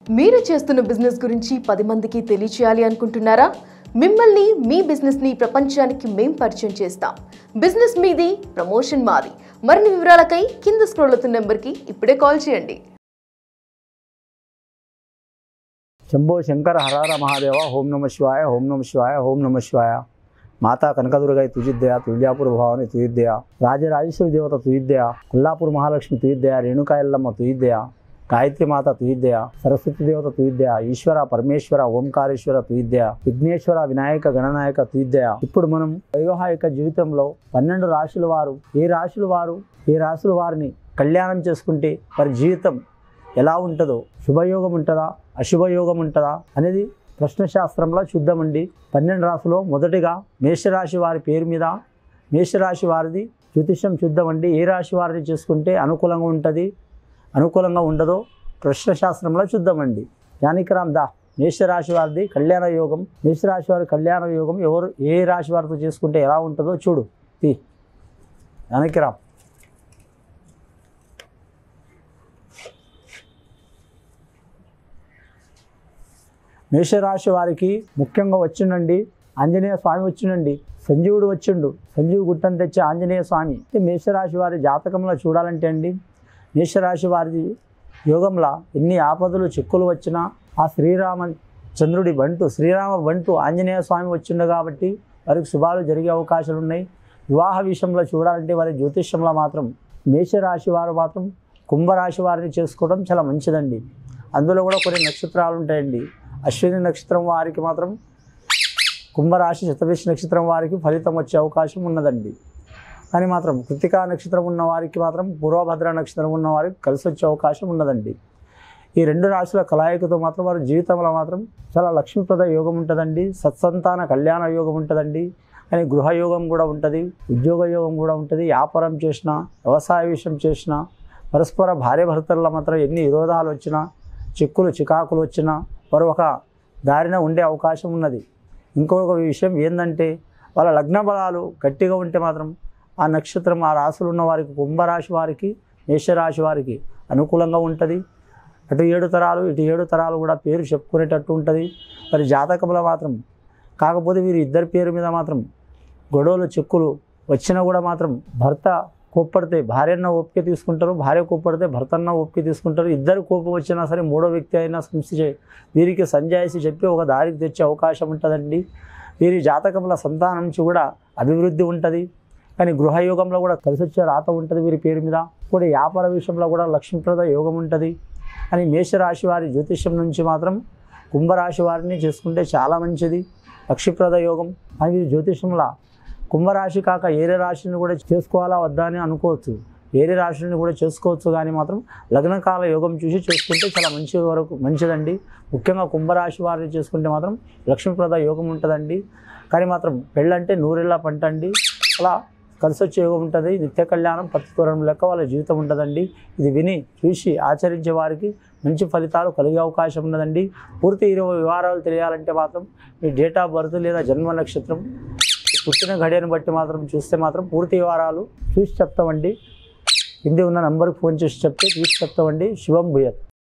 మీరు చేస్తున్న బిజినెస్ గురించి పది మందికి తెలియచేయాలి అనుకుంటున్నారా మిమ్మల్ని మీ బిజినెస్ ని ప్రపంచానికి మేం పరిచయం చేస్తాం బిజినెస్ మీది ప్రమోషన్ మాది మరిన్ని వివరాలకై కింద స్క్రోల్ అవుతున్న నెంబర్కి ఇప్పుడే కాల్ చేయండి శంభో శంకర హరార మహాదేవ ఓం నమ శివాయ ఓం నమ శివాయ ఓం నమ శివాయ మాతా కనకదుర్గై తుజిద్దయ తుల్యాపూర్ భవాని తుయిద్దయ రాజరాజేశ్వరి దేవత తుయిద్దయ కొల్లాపూర్ మహాలక్ష్మి తుయిద్దయ రేణుకా ఎల్లమ్మ తుయిద్దయ గాయత్రి మాత తుయిద్దయ సరస్వతి దేవత తుయిద్దయ ఈశ్వర పరమేశ్వర ఓంకారేశ్వర తుయిద్దయ విఘ్నేశ్వర వినాయక గణనాయక తుయిద్దయ ఇప్పుడు మనం వైవాహిక జీవితంలో పన్నెండు రాశుల వారు ఏ రాశుల వారు ఏ రాశుల వారిని కళ్యాణం చేసుకుంటే వారి జీవితం ఎలా ఉంటుందో శుభయోగం ఉంటుందా అశుభయోగం ఉంటుందా అనేది ప్రశ్నశాస్త్రంలో చూద్దామండి పన్నెండు రాశిలో మొదటిగా మేషరాశి వారి పేరు మీద మేషరాశి వారిది జ్యోతిష్యం చూద్దామండి ఏ రాశి వారిని చేసుకుంటే అనుకూలంగా ఉంటుంది అనుకూలంగా ఉండదో ప్రశ్నశాస్త్రంలో చూద్దామండి జానకిరామ్ దా మేషరాశి వారిది కళ్యాణ యోగం మేషరాశి వారి కళ్యాణ యోగం ఎవరు ఏ రాశి వారితో చేసుకుంటే ఎలా ఉంటుందో చూడు తీ జానకిరామ్ మేషరాశి వారికి ముఖ్యంగా వచ్చిండండి ఆంజనేయ స్వామి వచ్చిండండి సంజీవుడు వచ్చిండు సంజీవు గుట్టను తెచ్చే ఆంజనేయ స్వామి ఈ మేషరాశి వారి జాతకంలో చూడాలంటే అండి మేషరాశి వారి యోగంలో ఎన్ని ఆపదలు చిక్కులు వచ్చినా ఆ శ్రీరామ చంద్రుడి బంటు శ్రీరామ బంటు ఆంజనేయ స్వామి వచ్చిండు కాబట్టి వారికి శుభాలు జరిగే అవకాశాలు ఉన్నాయి వివాహ విషయంలో చూడాలంటే వారి జ్యోతిష్యంలో మాత్రం మేషరాశి వారు మాత్రం కుంభరాశి వారిని చేసుకోవడం చాలా మంచిదండి అందులో కూడా కొన్ని నక్షత్రాలు ఉంటాయండి అశ్విని నక్షత్రం వారికి మాత్రం కుంభరాశి శతభిష నక్షత్రం వారికి ఫలితం వచ్చే అవకాశం ఉన్నదండి కానీ మాత్రం కృతికా నక్షత్రం ఉన్న వారికి మాత్రం పూర్వభద్ర నక్షత్రం ఉన్న వారికి కలిసి వచ్చే అవకాశం ఉన్నదండి ఈ రెండు రాశుల కలయికతో మాత్రం వారి జీవితంలో మాత్రం చాలా లక్ష్మీప్రద యోగం ఉంటుందండి సత్సంతాన కళ్యాణ యోగం ఉంటుందండి కానీ గృహయోగం కూడా ఉంటుంది ఉద్యోగ యోగం కూడా ఉంటుంది వ్యాపారం చేసినా వ్యవసాయ విషయం చేసినా పరస్పర భార్య భర్తల్లో మాత్రం ఎన్ని విరోధాలు వచ్చినా చిక్కులు చికాకులు వచ్చినా వారు ఒక దారిన ఉండే అవకాశం ఉన్నది ఇంకొక విషయం ఏంటంటే వాళ్ళ లగ్న బలాలు గట్టిగా ఉంటే మాత్రం ఆ నక్షత్రం ఆ రాశులు ఉన్న వారికి కుంభరాశి వారికి మేషరాశి వారికి అనుకూలంగా ఉంటుంది అటు ఏడు తరాలు ఇటు ఏడు తరాలు కూడా పేరు చెప్పుకునేటట్టు ఉంటుంది మరి జాతకంలో మాత్రం కాకపోతే వీరి ఇద్దరి పేరు మీద మాత్రం గొడవలు చిక్కులు వచ్చినా కూడా మాత్రం భర్త కోప్పడితే భార్యన్న ఓపిక తీసుకుంటారు భార్య కోప్పడితే భర్తన్న ఓపిక తీసుకుంటారు ఇద్దరు కోపం వచ్చినా సరే మూడో వ్యక్తి అయినా సంస్థ వీరికి సంజాయిసి చెప్పి ఒక దారికి తెచ్చే అవకాశం ఉంటుందండి వీరి జాతకంలో సంతానం నుంచి కూడా అభివృద్ధి ఉంటుంది కానీ గృహయోగంలో కూడా కలిసి వచ్చే రాత ఉంటుంది వీరి పేరు మీద కూడా వ్యాపార విషయంలో కూడా లక్ష్మీప్రద యోగం ఉంటుంది కానీ మేషరాశి వారి జ్యోతిష్యం నుంచి మాత్రం కుంభరాశి వారిని చేసుకుంటే చాలా మంచిది లక్ష్మీప్రద యోగం అని వీరి జ్యోతిష్యంలో కుంభరాశి కాక ఏరే రాశిని కూడా చేసుకోవాలా వద్దా అని అనుకోవచ్చు వేరే రాశిని కూడా చేసుకోవచ్చు కానీ మాత్రం లగ్నకాల యోగం చూసి చేసుకుంటే చాలా మంచి వరకు మంచిదండి ముఖ్యంగా కుంభరాశి వారిని చేసుకుంటే మాత్రం లక్ష్మీప్రద యోగం ఉంటుందండి కానీ మాత్రం పెళ్ళంటే నూరెళ్ళ పంట అండి అలా కలిసి వచ్చే యోగం ఉంటుంది నిత్య కళ్యాణం ప్రతికూలం లెక్క వాళ్ళ జీవితం ఉంటుందండి ఇది విని చూసి ఆచరించే వారికి మంచి ఫలితాలు కలిగే అవకాశం ఉన్నదండి పూర్తి ఇరవై వివరాలు తెలియాలంటే మాత్రం మీ డేట్ ఆఫ్ బర్త్ లేదా జన్మ నక్షత్రం పుట్టిన గడియను బట్టి మాత్రం చూస్తే మాత్రం పూర్తి వివరాలు చూసి చెప్తామండి కింద ఉన్న నంబర్కి ఫోన్ చేసి చెప్తే చూసి చెప్తామండి శివం భూయత్